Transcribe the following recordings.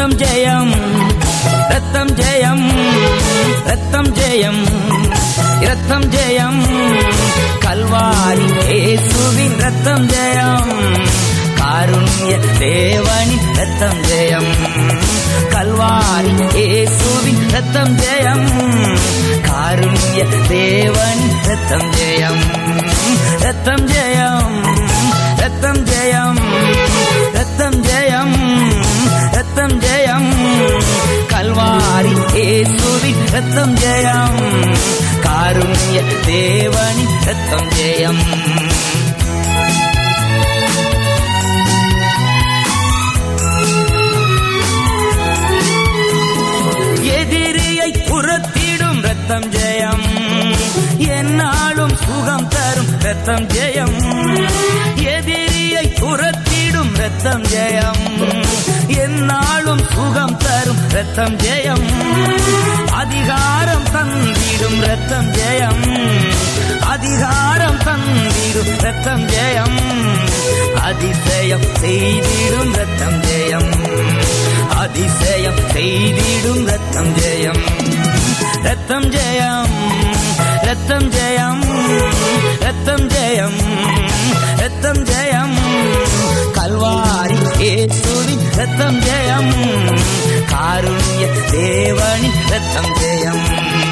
ரத்தம் ஜெயம் ரத்தம் ஜெயம் ரத்தம் ஜெயம் ரத்தம் ஜெயம் கல்வாரி இயேசுவின் ரத்தம் ஜெயம் காருண்ய தேவனின் ரத்தம் ஜெயம் கல்வாரி இயேசுவின் ரத்தம் ஜெயம் காருண்ய தேவனின் ரத்தம் ஜெயம் ரத்தம் ஜெயம் ரத்தம் ஜெயம் ரத்தம் ஜெயம் ரத்தம் ஜெயம் கல்வாரி இயேசுவின் ரத்தம் ஜெயம் காருண்ய தேவனின் ரத்தம் ஜெயம் எதிரியை புறத்திடும் ரத்தம் ஜெயம் என்னாலும் சுகம் தரும் ரத்தம் ஜெயம் எதிரியை புறத்திடும் ரத்தம் ஜெயம் என்னாலும் சுகம் தரும் ரத்தம் ஜெயம் அதிகாரம் தந்திடும் ரத்தம் ஜெயம் அதிகாரம் தந்திடும் ரத்தம் ஜெயம் அதிசயம் செய்திடும் ரத்தம் ஜெயம் அதிசயம் செய்திடும் ரத்தம் ஜெயம் ரத்தம் ஜெயம் ரத்தம் ஜெயம் ரத்தம் ஜெயம் ரத்தம் ஜெயம் கல்வாரி இயேசுவின் ரத்தம் ஜெயம் காருண்ய தேவனின் ரத்தம் ஜெயம்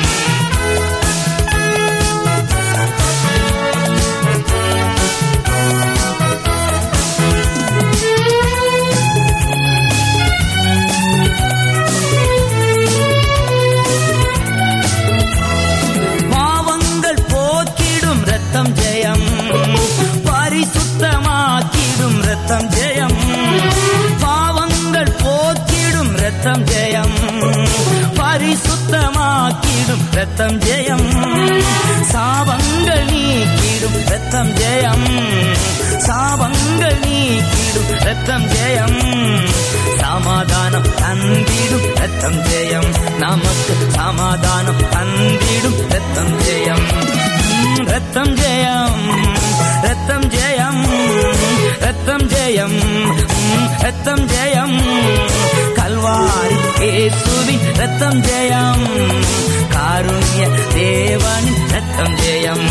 பாவங்கள் போக்கிடும் ரத்தம் ஜெயம் பரிசுத்தமாக்கிடும் ரத்தம் ஜெயம் பாவங்கள் போக்கிடும் ரத்தம் ஜெயம் பரிசுத்தமாக்கிடும் ரத்தம் ஜெயம் சாபங்கள் நீக்கிடும் ரத்தம் ஜெயம் சாபங்கள் நீக்கிடும் ரத்தம் ஜெயம் சமாதானம் தந்திடும் ரத்தம் ஜெயம் நமக்கு சமாதானம் தந்திடும் ரத்தம் ஜெயம் உம், ரத்தம் ஜெயம் ரத்தம் ஜெயம் ரத்தம் ஜெயம் உம், ரத்தம் ஜெயம் கல்வாரி இயேசுவின் ரத்தம் ஜெயம் காருண்ய தேவனின் ரத்தம் ஜெயம்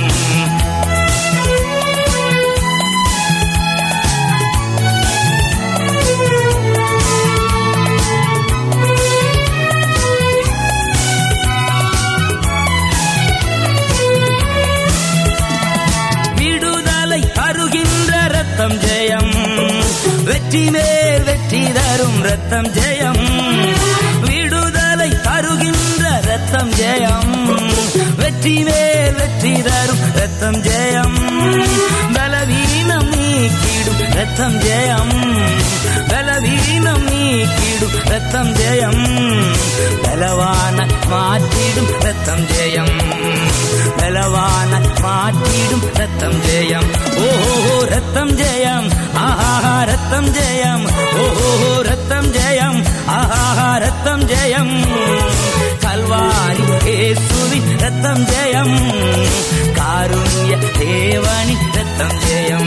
விடுதலை தருகின்ற ரத்தம் ஜெயம் வெற்றி மேல் வெற்றி தரும் ரத்தம் ஜெயம் விடுதலை தருகின்ற ரத்தம் ஜெயம் வெற்றி மேல் வெற்றி தரும் ரத்தம் ஜெயம் பலவீனம் நீக்கிடும் ரத்தம் ஜெயம் பலவீனம் நீக்கிடும் ரத்தம் ஜெயம் பலவான மாற்றிடும் ரத்தம் ஜெயம் பலவான மாற்றிடும் ரத்தம் ஜெயம் ஓஹோ ரத்தம் ஜெயம் ஆஹா ரத்தம் ஜெயம் ஓஹோ ரத்தம் ஜெயம் ஆஹா ரத்தம் ஜெயம் கல்வாரி இயேசுவின் ரத்தம் ஜெயம் காருண்ய தேவனி ரத்தம் ஜெயம்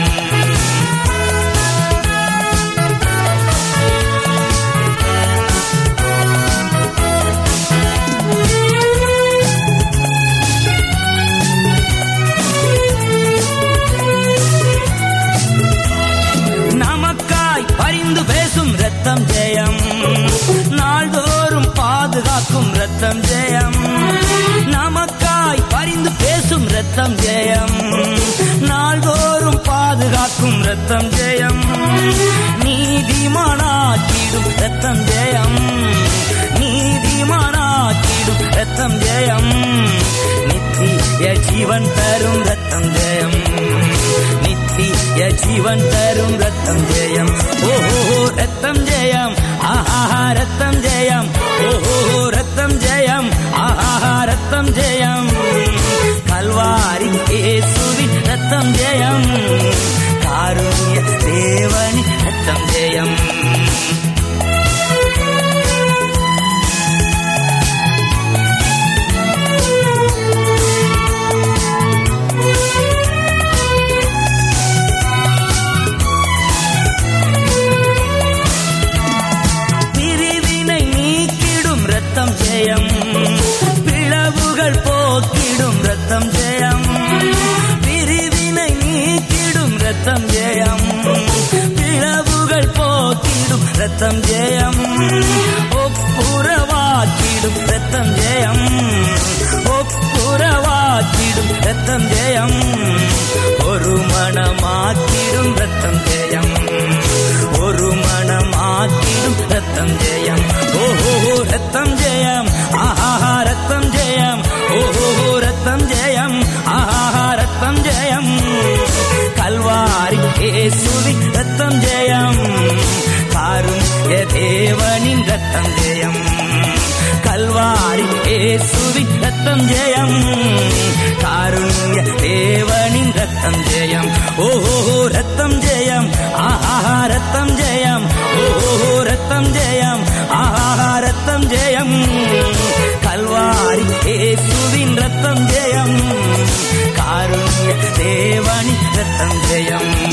நமக்காய் பரிந்து பேசும் ரத்தம் ஜெயம் நாள்தோறும் பாதுகாக்கும் ரத்தம் ஜெயம் நமக்காய் பரிந்து பேசும் ரத்தம் ஜெயம் நாள்தோறும் பாதுகாக்கும் ரத்தம் ஜெயம் நீதிமானாக்கிடும் ரத்தம் ஜெயம் நீதிமானாக்கிடும் ரத்தம் ஜெயம் நித்திய ஜீவன் தரும் ரத்தம் ஜெயம் நித்திய ஜீவன் தரும் ரத்தம் ஜெயம் ஓஹோ ரத்தம் ஜெயம் ஆஹா ரத்தம் ஜெயம் ஓஹோ ரத்தம் ஜெயம் ஆஹா ரத்தம் ஜெயம் கல்வாரி இயேசுவின் ரத்தம் ஜெயம் காருண்ய தேவனி ரத்தம் ஜெயம் ரத்தம் ஜெயம் ஒப்புரவாக்கிடும் ரத்தம் ஜெயம் ஒப்புரவாக்கிடும் ரத்தம் ஜெயம் ஒரு மனமாக்கிடும் ரத்தம் ஜெயம் ஒரு மனமாக்கிடும் ரத்தம் ஜெயம் ஓஹோ ரத்தம் ஜெயம் ஆஹா ரத்தம் ஜெயம் ஓஹோ ரத்தம் ஜெயம் ஆஹா ரத்தம் ஜெயம் கல்வாரி இயேசுவின் ரத்தம் ஜெயம் காருண்ய தேவனின் ரத்தம் ஜெயம் கல்வாரி இயேசுவின் ரத்தம் ஜெயம் காருண்ய தேவனின் ரத்தம் ஜெயம் ஓஹோ ரத்தம் ஜெயம் ஆஹா ரத்தம் ஜெயம் ஓஹோ ரத்தம் ஜெயம் ஆஹா ரத்தம் ஜெயம் கல்வாரி இயேசுவின் ரத்தம் ஜெயம் காருண்ய தேவனின் ரத்தம் ஜெயம்